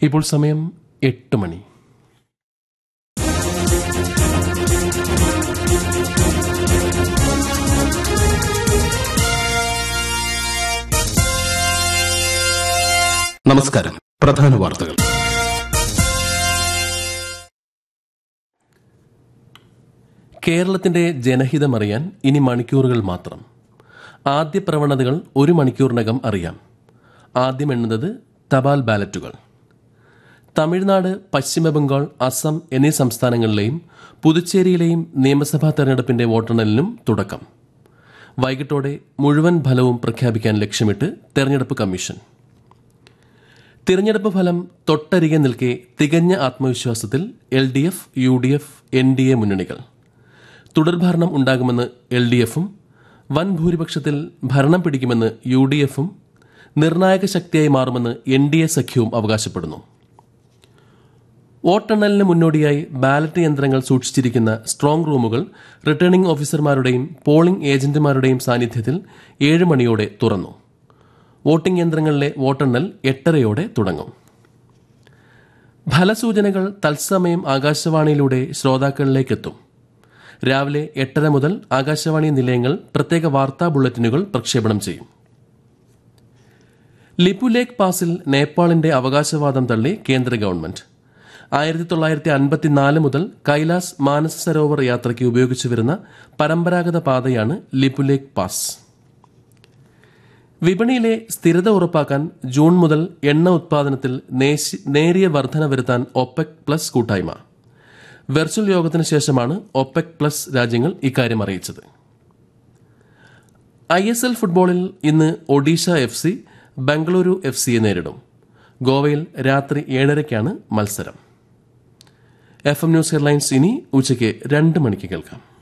ഇപ്പോൾ സമയം എട്ട് മണി നമസ്കാരം പ്രധാന വാർത്തകൾ കേരളത്തിന്റെ ജനഹിതമറിയാൻ ഇനി മണിക്കൂറുകൾ മാത്രം ആദ്യ പ്രവണതകൾ ഒരു മണിക്കൂറിനകം അറിയാം ആദ്യം എണ്ണുന്നത് തപാൽ ബാലറ്റുകൾ തമിഴ്നാട് പശ്ചിമബംഗാൾ അസം എന്നീ സംസ്ഥാനങ്ങളിലെയും പുതുച്ചേരിയിലെയും നിയമസഭാ തെരഞ്ഞെടുപ്പിന്റെ വോട്ടെണ്ണലിനും തുടക്കം വൈകിട്ടോടെ മുഴുവൻ ഫലവും പ്രഖ്യാപിക്കാൻ ലക്ഷ്യമിട്ട് തെരഞ്ഞെടുപ്പ് കമ്മീഷൻ തിരഞ്ഞെടുപ്പ് ഫലം തൊട്ടരികെ നിൽക്കെ തികഞ്ഞ ആത്മവിശ്വാസത്തിൽ L D F U D F N D A മുന്നണികൾ തുടർഭരണം ഉണ്ടാകുമെന്ന് എൽ ഡി എഫും വൻ ഭൂരിപക്ഷത്തിൽ ഭരണം പിടിക്കുമെന്ന് യു ഡി എഫും നിർണായക ശക്തിയായി മാറുമെന്ന് എൻ ഡി എ സഖ്യവും അവകാശപ്പെടുന്നു വോട്ടെണ്ണലിന് മുന്നോടിയായി ബാലറ്റ് യന്ത്രങ്ങൾ സൂക്ഷിച്ചിരിക്കുന്ന സ്ട്രോങ് റൂമുകൾ റിട്ടേണിംഗ് ഓഫീസർമാരുടെയും പോളിംഗ് ഏജന്റുമാരുടെയും സാന്നിധ്യത്തിൽ ഏഴ് മണിയോടെ തുറന്നു വോട്ടിംഗ് യന്ത്രങ്ങളിലെ വോട്ടെണ്ണൽ എട്ടരയോടെ തുടങ്ങും ഫലസൂചനകൾ തത്സമയം ആകാശവാണിയിലൂടെ ശ്രോതാക്കളിലേക്കെത്തും രാവിലെ എട്ടര മുതൽ ആകാശവാണി നിലയങ്ങൾ പ്രത്യേക വാർത്താ ബുള്ളറ്റിനുകൾ പ്രക്ഷേപണം ചെയ്യും ലിപുലേഖ് പാസിൽ നേപ്പാളിന്റെ അവകാശവാദം തള്ളി കേന്ദ്ര ഗവൺമെന്റ് ആയിരത്തി തൊള്ളായിരത്തി അൻപത്തിനാല് മുതൽ കൈലാസ് മാനസ സരോവർ യാത്രയ്ക്ക് ഉപയോഗിച്ചു വരുന്ന പരമ്പരാഗത പാതയാണ് ലിപുലേഖ് പാസ് വിപണിയിലെ സ്ഥിരത ഉറപ്പാക്കാൻ ജൂൺ മുതൽ എണ്ണ ഉത്പാദനത്തിൽ നേശി- നേരിയ വർധന വരുത്താൻ ഒപെക് പ്ലസ് കൂട്ടായ്മ വെർച്വൽ യോഗത്തിന് ശേഷമാണ് ഒപെക് പ്ലസ് രാജ്യങ്ങൾ ഇക്കാര്യം അറിയിച്ചത് ഐ എസ് എൽ ഫുട്ബോളിൽ ഇന്ന് Odisha F C Bengaluru F സിയെ നേരിടും ഗോവയിൽ രാത്രി ഏഴരയ്ക്കാണ് മത്സരം എഫ് എം ന്യൂസ് ഹെഡ്ലൈൻസ് ഇനി ഉച്ചയ്ക്ക് രണ്ട് മണിക്ക് കേൾക്കാം